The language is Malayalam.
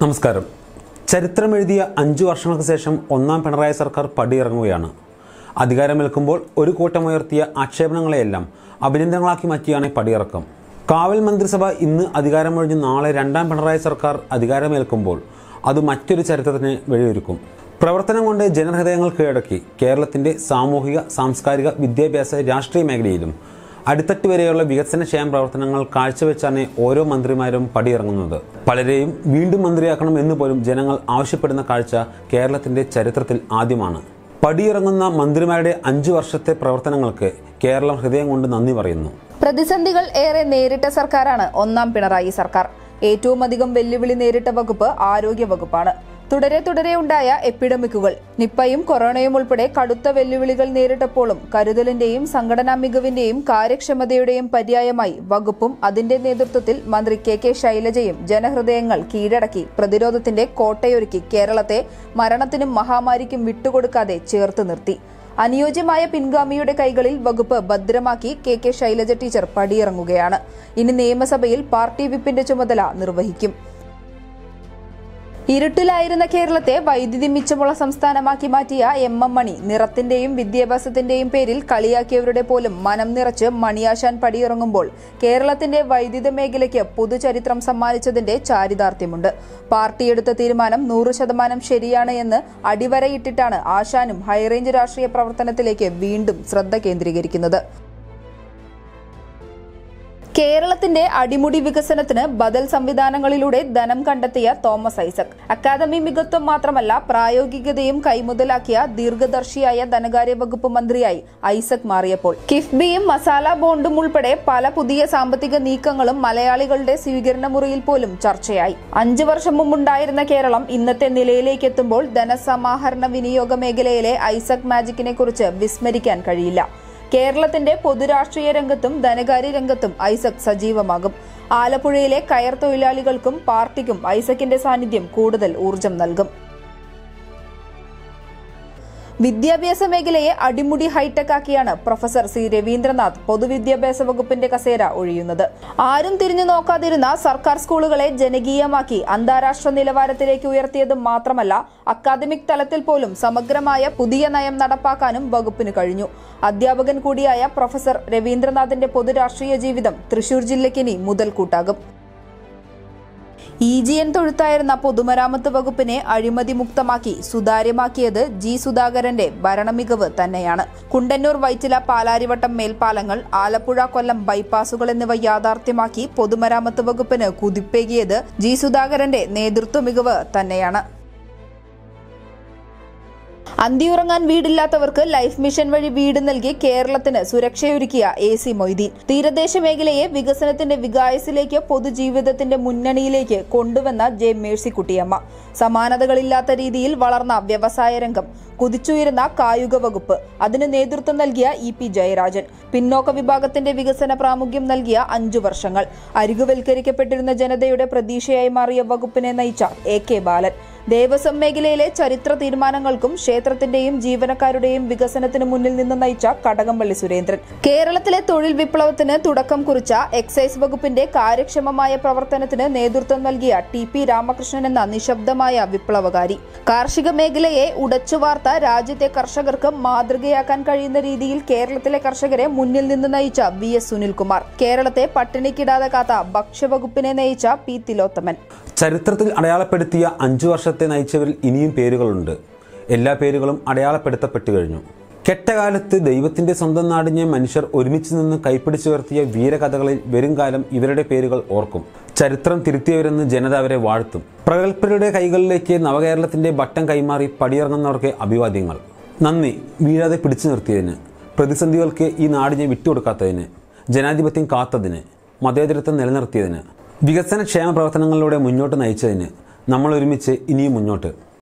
നമസ്കാരം ചരിത്രമെഴുതിയ അഞ്ചു വർഷങ്ങൾക്ക് ശേഷം ഒന്നാം പിണറായി സർക്കാർ പടിയിറങ്ങുകയാണ് അധികാരമേൽക്കുമ്പോൾ ഒരു കൂട്ടമുയർത്തിയ ആക്ഷേപണങ്ങളെയെല്ലാം അഭിനന്ദനങ്ങളാക്കി മാറ്റിയാണ് ഈ പടിയിറക്കം കാവൽ മന്ത്രിസഭ ഇന്ന് അധികാരമൊഴിഞ്ഞ് നാളെ രണ്ടാം പിണറായി സർക്കാർ അധികാരമേൽക്കുമ്പോൾ അത് മറ്റൊരു ചരിത്രത്തിന് വഴിയൊരുക്കും പ്രവർത്തനം കൊണ്ട് ജനഹൃദയങ്ങൾ കീഴടക്കി കേരളത്തിന്റെ സാമൂഹിക സാംസ്കാരിക വിദ്യാഭ്യാസ രാഷ്ട്രീയ മേഖലയിലും അടിത്തട്ട് വരെയുള്ള വികസനക്ഷേമ പ്രവർത്തനങ്ങൾ കാഴ്ചവെച്ചാണ് ഓരോ മന്ത്രിമാരും പടിയിറങ്ങുന്നത് പലരെയും വീണ്ടും മന്ത്രിയാക്കണം എന്ന് പോലും ജനങ്ങൾ ആവശ്യപ്പെടുന്ന കാഴ്ച കേരളത്തിന്റെ ചരിത്രത്തിൽ ആദ്യമാണ് പടിയിറങ്ങുന്ന മന്ത്രിമാരുടെ അഞ്ചു വർഷത്തെ പ്രവർത്തനങ്ങൾക്ക് കേരളം ഹൃദയം കൊണ്ട് നന്ദി പറയുന്നു പ്രതിസന്ധികൾ ഏറെ നേരിട്ട സർക്കാരാണ് ഒന്നാം പിണറായി സർക്കാർ ഏറ്റവും അധികം വെല്ലുവിളി നേരിട്ട വകുപ്പ് ആരോഗ്യ വകുപ്പാണ് തുടരെ തുടരെ ഉണ്ടായ എപ്പിഡമിക്കുകൾ നിപ്പയും കൊറോണയും ഉൾപ്പെടെ കടുത്ത വെല്ലുവിളികൾ നേരിട്ടപ്പോഴും കരുതലിന്റെയും സംഘടനാ മികവിന്റെയും കാര്യക്ഷമതയുടെയും പര്യായമായി വകുപ്പും അതിന്റെ നേതൃത്വത്തിൽ മന്ത്രി കെ കെ ശൈലജയും ജനഹൃദയങ്ങൾ കീഴടക്കി പ്രതിരോധത്തിന്റെ കോട്ടയൊരുക്കി കേരളത്തെ മരണത്തിനും മഹാമാരിക്കും വിട്ടുകൊടുക്കാതെ ചേർത്ത് നിർത്തി അനുയോജ്യമായ പിൻഗാമിയുടെ കൈകളിൽ വകുപ്പ് ഭദ്രമാക്കി കെ കെ ശൈലജ ടീച്ചർ പടിയിറങ്ങുകയാണ് ഇനി നിയമസഭയിൽ പാർട്ടി വിപ്പിന്റെ ചുമതല നിർവഹിക്കും ഇരുട്ടിലായിരുന്ന കേരളത്തെ വൈദ്യുതി മിച്ചമുള്ള സംസ്ഥാനമാക്കി മാറ്റിയ എം എം മണി നിറത്തിന്റെയും വിദ്യാഭ്യാസത്തിന്റെയും പേരിൽ കളിയാക്കിയവരുടെ പോലും മനം നിറച്ച് മണിയാശാൻ പടിയിറങ്ങുമ്പോൾ കേരളത്തിന്റെ വൈദ്യുത മേഖലയ്ക്ക് പുതുചരിത്രം സമ്മാനിച്ചതിന്റെ ചാരിതാർത്ഥ്യമുണ്ട് പാർട്ടിയെടുത്ത തീരുമാനം നൂറ് ശതമാനം ശരിയാണ് എന്ന് അടിവരയിട്ടിട്ടാണ് ആശാനും ഹൈറേഞ്ച് രാഷ്ട്രീയ പ്രവർത്തനത്തിലേക്ക് വീണ്ടും ശ്രദ്ധ കേന്ദ്രീകരിക്കുന്നത് കേരളത്തിന്റെ അടിമുടി വികസനത്തിന് ബദൽ സംവിധാനങ്ങളിലൂടെ ധനം കണ്ടെത്തിയ തോമസ് ഐസക് അക്കാദമി മികത്വം മാത്രമല്ല പ്രായോഗികതയും കൈമുതലാക്കിയ ദീർഘദർശിയായ ധനകാര്യ വകുപ്പ് മന്ത്രിയായി ഐസക് മാറിയപ്പോൾ കിഫ്ബിയും മസാല ബോണ്ടും ഉൾപ്പെടെ പല പുതിയ സാമ്പത്തിക നീക്കങ്ങളും മലയാളികളുടെ സ്വീകരണ മുറിയിൽ പോലും ചർച്ചയായി അഞ്ചു വർഷം മുമ്പുണ്ടായിരുന്ന കേരളം ഇന്നത്തെ നിലയിലേക്ക് എത്തുമ്പോൾ ധനസമാഹരണ വിനിയോഗ മേഖലയിലെ ഐസക് മാജിക്കിനെ കുറിച്ച് വിസ്മരിക്കാൻ കഴിയില്ല കേരളത്തിന്റെ പൊതുരാഷ്ട്രീയ രംഗത്തും ധനകാര്യ രംഗത്തും ഐസക് സജീവമാകും ആലപ്പുഴയിലെ കയർ തൊഴിലാളികൾക്കും പാർട്ടിക്കും ഐസക്കിന്റെ സാന്നിധ്യം കൂടുതൽ ഊർജം നൽകും വിദ്യാഭ്യാസ മേഖലയെ അടിമുടി ഹൈടെക് ആക്കിയാണ് പ്രൊഫസർ സി രവീന്ദ്രനാഥ് പൊതുവിദ്യാഭ്യാസ വകുപ്പിന്റെ കസേര ഒഴിയുന്നത് ആരും തിരിഞ്ഞു നോക്കാതിരുന്ന സർക്കാർ സ്കൂളുകളെ ജനകീയമാക്കി അന്താരാഷ്ട്ര നിലവാരത്തിലേക്ക് ഉയർത്തിയത് മാത്രമല്ല അക്കാദമിക് തലത്തിൽ പോലും സമഗ്രമായ പുതിയ നയം നടപ്പാക്കാനും വകുപ്പിന് കഴിഞ്ഞു അധ്യാപകൻ കൂടിയായ പ്രൊഫസർ രവീന്ദ്രനാഥിന്റെ പൊതുരാഷ്ട്രീയ ജീവിതം തൃശൂർ ജില്ലയ്ക്കിനി മുതൽക്കൂട്ടാകും ഇ ജി എൻ തൊഴുത്തായിരുന്ന പൊതുമരാമത്ത് വകുപ്പിനെ അഴിമതി മുക്തമാക്കി സുതാര്യമാക്കിയത് ജി സുധാകരന്റെ ഭരണമികവ് തന്നെയാണ് കുണ്ടന്നൂർ വൈറ്റില പാലാരിവട്ടം മേൽപ്പാലങ്ങൾ ആലപ്പുഴ കൊല്ലം ബൈപ്പാസുകൾ എന്നിവ യാഥാർത്ഥ്യമാക്കി പൊതുമരാമത്ത് വകുപ്പിന് കുതിപ്പേകിയത് ജി സുധാകരന്റെ നേതൃത്വ മികവ് തന്നെയാണ് അന്തിയുറങ്ങാൻ വീടില്ലാത്തവർക്ക് ലൈഫ് മിഷൻ വഴി വീട് നൽകി കേരളത്തിന് സുരക്ഷയൊരുക്കിയ എ സി മൊയ്തീൻ തീരദേശ മേഖലയെ വികസനത്തിന്റെ വികായസിലേക്ക് പൊതുജീവിതത്തിന്റെ മുന്നണിയിലേക്ക് കൊണ്ടുവന്ന ജെ മേഴ്സിക്കുട്ടിയമ്മ സമാനതകളില്ലാത്ത രീതിയിൽ വളർന്ന വ്യവസായ രംഗം കുതിച്ചുയരുന്ന കായിക വകുപ്പ് അതിന് നേതൃത്വം നൽകിയ ഇ പി ജയരാജൻ പിന്നോക്ക വിഭാഗത്തിന്റെ വികസന പ്രാമുഖ്യം നൽകിയ അഞ്ചു വർഷങ്ങൾ അരികുവൽക്കരിക്കപ്പെട്ടിരുന്ന ജനതയുടെ പ്രതീക്ഷയായി മാറിയ വകുപ്പിനെ നയിച്ച എ കെ ബാലൻ ദേവസ്വം മേഖലയിലെ ചരിത്ര തീരുമാനങ്ങൾക്കും ക്ഷേത്രത്തിന്റെയും ജീവനക്കാരുടെയും വികസനത്തിനു മുന്നിൽ നിന്ന് നയിച്ച കടകംപള്ളി സുരേന്ദ്രൻ കേരളത്തിലെ തൊഴിൽ വിപ്ലവത്തിന് തുടക്കം കുറിച്ച എക്സൈസ് വകുപ്പിന്റെ കാര്യക്ഷമമായ പ്രവർത്തനത്തിന് നേതൃത്വം നൽകിയ ടി പി രാമകൃഷ്ണൻ എന്ന നിശബ്ദമായ വിപ്ലവകാരി കാർഷിക മേഖലയെ ഉടച്ചുവാർത്ത രാജ്യത്തെ കർഷകർക്ക് മാതൃകയാക്കാൻ കഴിയുന്ന രീതിയിൽ കേരളത്തിലെ കർഷകരെ മുന്നിൽ നിന്ന് നയിച്ച വി എസ് സുനിൽകുമാർ കേരളത്തെ പട്ടിണിക്കിടാതെ കാത്ത ഭക്ഷ്യവകുപ്പിനെ നയിച്ച പി തിലോത്തമൻ ചരിത്രത്തിൽ അടയാളപ്പെടുത്തിയ അഞ്ചു വർഷത്തെ നയിച്ചവരിൽ ഇനിയും പേരുകളുണ്ട് എല്ലാ പേരുകളും അടയാളപ്പെടുത്തപ്പെട്ടു കഴിഞ്ഞു കെട്ടകാലത്ത് ദൈവത്തിന്റെ സ്വന്തം നാടിഞ്ഞ മനുഷ്യർ ഒരുമിച്ച് നിന്ന് കൈപ്പിടിച്ചുയർത്തിയ വീരകഥകളിൽ വരും കാലം ഇവരുടെ പേരുകൾ ഓർക്കും ചരിത്രം തിരുത്തിയവരെന്ന് ജനത അവരെ വാഴ്ത്തും പ്രഗത്ഭരുടെ കൈകളിലേക്ക് നവകേരളത്തിന്റെ ബട്ടം കൈമാറി പടിയിറങ്ങുന്നവർക്ക് അഭിവാദ്യങ്ങൾ നന്ദി വീഴാതെ പിടിച്ചു നിർത്തിയതിന് പ്രതിസന്ധികൾക്ക് ഈ നാടിനെ വിട്ടുകൊടുക്കാത്തതിന് ജനാധിപത്യം കാത്തതിന് മതേതരത്വം നിലനിർത്തിയതിന് വികസന ക്ഷേമ പ്രവർത്തനങ്ങളിലൂടെ മുന്നോട്ട് നയിച്ചതിന് നമ്മൾ ഒരുമിച്ച് ഇനിയും മുന്നോട്ട്